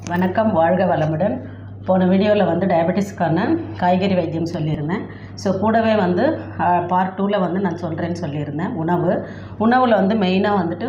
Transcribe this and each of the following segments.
வணக்கம் வாழ்க வளமுடன் போன வீடியோவில் வந்து டயபெட்டிஸ்க்கான காய்கறி வைத்தியம் சொல்லியிருந்தேன் ஸோ கூடவே வந்து பார்ட் டூவில் வந்து நான் சொல்கிறேன்னு சொல்லியிருந்தேன் உணவு உணவில் வந்து மெயினாக வந்துட்டு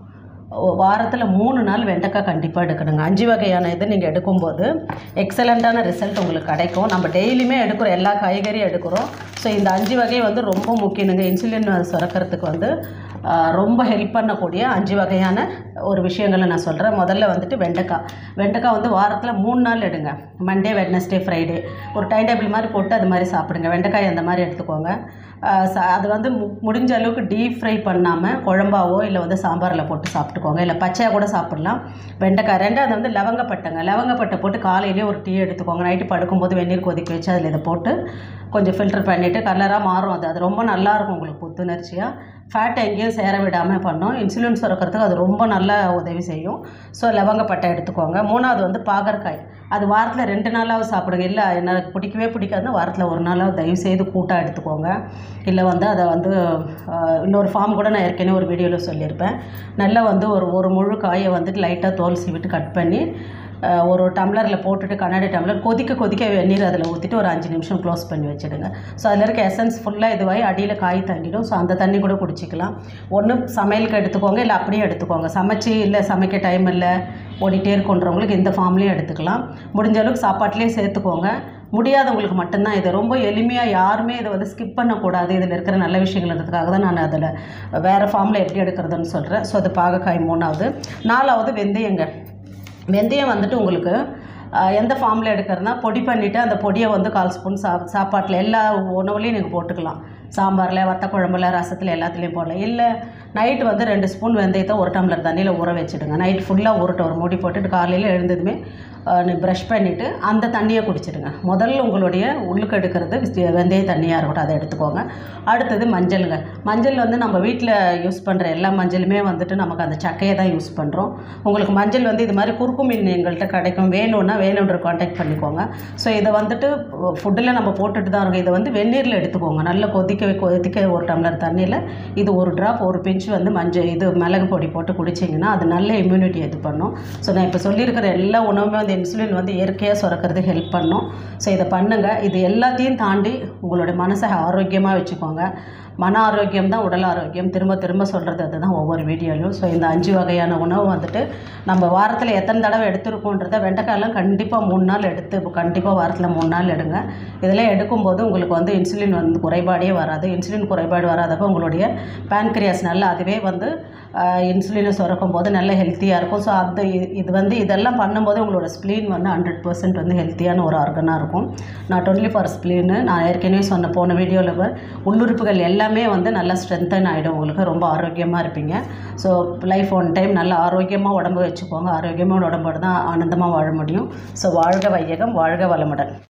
வாரத்தில் மூணு நாள் வெண்டைக்காய் கண்டிப்பாக எடுக்கணுங்க அஞ்சு வகையான இது நீங்கள் எடுக்கும்போது எக்ஸலண்ட்டான ரிசல்ட் உங்களுக்கு கிடைக்கும் நம்ம டெய்லியுமே எடுக்கிறோம் எல்லா காய்கறியும் எடுக்கிறோம் ஸோ இந்த அஞ்சு வகை வந்து ரொம்ப முக்கியங்க இன்சுலின் சுரக்கிறதுக்கு வந்து ஆஹ், ரொம்ப ஹெல்ப் பண்ணக்கூடிய அஞ்சு வகையான ஒரு விஷயங்களை நான் சொல்கிறேன் முதல்ல வந்துட்டு வெண்டைக்காய் வெண்டைக்காய் வந்து வாரத்தில் மூணு நாள் எடுங்க மண்டே வெட்னஸ்டே ஃப்ரைடே ஒரு டைம் டேபிள் மாதிரி போட்டு அது மாதிரி சாப்பிடுங்க வெண்டைக்காய் அந்த மாதிரி எடுத்துக்கோங்க ஆஹ், ச- அது வந்து மு- முடிஞ்ச அளவுக்கு டீப் ஃப்ரை பண்ணாமல் குழம்பாவோ இல்லை வந்து சாம்பாரில் போட்டு சாப்பிட்டுக்கோங்க இல்லை பச்சையாக கூட சாப்பிட்லாம் வெண்டைக்காய் ரெண்டாவது வந்து லவங்கப்பட்டைங்க லவங்கப்பட்டை போட்டு காலையிலேயே ஒரு டீ எடுத்துக்கோங்க நைட்டு படுக்கும்போது வெந்நீர் கொதிக்க வச்சு அதில் இதை போட்டு கொஞ்சம் ஃபில்டர் பண்ணிவிட்டு கலராக மாறும் அது அது ரொம்ப நல்லா இருக்கும் உங்களுக்கு புத்துணர்ச்சியாக ஃபேட் எங்கேயும் சேர விடாமல் பண்ணும் இன்சுலின் சுரக்கிறதுக்கு அது ரொம்ப நல்லா உதவி செய்யும் ஸோ லவங்கப்பட்டை எடுத்துக்கோங்க மூணாவது வந்து பாகற்காய் அது வாரத்தில் ரெண்டு நாளாவது சாப்பிடுங்க இல்லை எனக்கு பிடிக்கவே பிடிக்காதுன்னா வாரத்தில் ஒரு நாளாவது தயவு செய்து கூட்டாக எடுத்துக்கோங்க இல்லை வந்து அதை வந்து ஆஹ், இன்னொரு ஃபார்ம் கூட நான் ஏற்கனவே ஒரு வீடியோவில் சொல்லியிருப்பேன் நல்லா வந்து ஒரு ஒரு முழு காயை வந்துட்டு லைட்டாக தோல் சீவிட்டு கட் பண்ணி ஆஹ், ஒரு டம்ளரில் போட்டுட்டு கண்ணாடி டம்ளர் கொதிக்க கொதிக்க வெந்நீர் அதில் ஊற்றிட்டு ஒரு அஞ்சு நிமிஷம் க்ளோஸ் பண்ணி வச்சுடுங்க ஸோ அதில் இருக்க எசன்ஸ் ஃபுல்லாக இதுவாகி அடியில் காய் தங்கிடும் ஸோ அந்த தண்ணி கூட குடிச்சிக்கலாம் ஒன்று சமையலுக்கு எடுத்துக்கோங்க இல்லை அப்படியே எடுத்துக்கோங்க சமைச்சு இல்லை சமைக்க டைம் இல்லை ஓடிட்டே இருக்குன்றவங்களுக்கு இந்த ஃபார்ம்லேயும் எடுத்துக்கலாம் முடிஞ்ச அளவுக்கு சாப்பாட்டிலே சேர்த்துக்கோங்க முடியாதவங்களுக்கு மட்டும்தான் இது ரொம்ப எளிமையாக யாருமே இதை வந்து ஸ்கிப் பண்ணக்கூடாது இதில் இருக்கிற நல்ல விஷயங்கள்ன்றதுக்காக தான் நான் அதில் வேறு ஃபார்மில் எப்படி எடுக்கிறதுன்னு சொல்கிறேன் ஸோ அது பாகக்காய் மூணாவது நாலாவது வெந்தயங்க வெந்தயம் வந்துட்டு உங்களுக்கு ஆஹ், எந்த ஃபார்மில் எடுக்கிறதுனா பொடி பண்ணிவிட்டு அந்த பொடியை வந்து கால் ஸ்பூன் சாப் சாப்பாட்டில் எல்லா உணவுலையும் நீங்கள் போட்டுக்கலாம் சாம்பாரில் வத்த குழம்புல ரசத்தில் எல்லாத்துலேயும் போடலாம் இல்லை நைட்டு வந்து ரெண்டு ஸ்பூன் வெந்தயத்தை ஒரு டம்ளர் தண்ணியில் ஊற வச்சுடுங்க நைட் ஃபுல்லாக ஊறட்ட ஒரு மூடி போட்டுட்டு காலையில் எழுந்ததுமே ப்ரஷ் பண்ணிவிட்டு அந்த தண்ணியை குடிச்சிடுங்க முதல்ல உங்களுடைய உள்ளுக்கு எடுக்கிறது வி- வெந்தய தண்ணியாக இருக்கட்டும் அதை எடுத்துக்கோங்க அடுத்தது மஞ்சளுங்க மஞ்சள் வந்து நம்ம வீட்டில் யூஸ் பண்ணுற எல்லா மஞ்சளுமே வந்துட்டு நமக்கு அந்த சக்கையை தான் யூஸ் பண்ணுறோம் உங்களுக்கு மஞ்சள் வந்து இது மாதிரி குறுக்குமீன் எங்கள்கிட்ட கிடைக்கும் வேணும்னா வேணுன்ற காண்டாக்ட் பண்ணிக்கோங்க ஸோ இதை வந்துட்டு ஃபுட்டில் நம்ம போட்டுட்டு தான் இருக்கோம் இதை வந்து வெந்நீரில் எடுத்துக்கோங்க நல்லா கொதிக்க வை- கொதிக்க ஒரு டம்ளர் தண்ணியில் இது ஒரு ட்ராப் ஒரு பிஞ்ச் வந்து மஞ்சள் இது மிளகு பொடி போட்டு குடிச்சிங்கன்னா அது நல்ல இம்யூனிட்டி இது பண்ணும் ஸோ நான் இப்போ சொல்லியிருக்கிற எல்லா உணவுமே வந்து இன்சுலின் வந்து இயற்கையாக சுரக்கிறது ஹெல்ப் பண்ணும் ஸோ இதை பண்ணுங்கள் இது எல்லாத்தையும் தாண்டி உங்களுடைய மனசை ஆரோக்கியமாக வச்சுக்கோங்க மன ஆரோக்கியம் தான் உடல் ஆரோக்கியம் திரும்ப திரும்ப சொல்கிறது அதுதான் ஒவ்வொரு வீடியோலையும் ஸோ இந்த அஞ்சு வகையான உணவு வந்துட்டு நம்ம வாரத்தில் எத்தனை தடவை எடுத்துருக்கோன்றத வெண்டைக்காயெல்லாம் கண்டிப்பாக மூணு நாள் எடுத்து கண்டிப்பாக வாரத்தில் மூணு நாள் எடுங்க இதெல்லாம் எடுக்கும்போது உங்களுக்கு வந்து இன்சுலின் வந்து குறைபாடே வராது இன்சுலின் குறைபாடு வராதப்போ உங்களுடைய பேன்கிரியாஸ் நல்லா அதுவே வந்து இன்சுலினை சுரக்கும் போது நல்ல ஹெல்த்தியாக இருக்கும் ஸோ அந்த இ- இது வந்து இதெல்லாம் பண்ணும்போது உங்களோட ஸ்ப்ளீன் வந்து ஹண்ட்ரட் பர்சன்ட் வந்து ஹெல்த்தியான ஒரு ஆர்கனாக இருக்கும் நாட் ஒன்லி ஃபார் ஸ்ப்ளீனு நான் ஏற்கனவே சொன்ன போன வீடியோவில் உள்ளுறுப்புகள் எல்லாமே வந்து நல்லா ஸ்ட்ரென்தன் ஆகிடும் உங்களுக்கு ரொம்ப ஆரோக்கியமாக இருப்பீங்க ஸோ லைஃப் ஒன் டைம் நல்லா ஆரோக்கியமாக உடம்பு வச்சுக்கோங்க ஆரோக்கியமான உடம்போடு தான் ஆனந்தமாக வாழ முடியும் ஸோ வாழ்க வையகம் வாழ்க வளமுடன்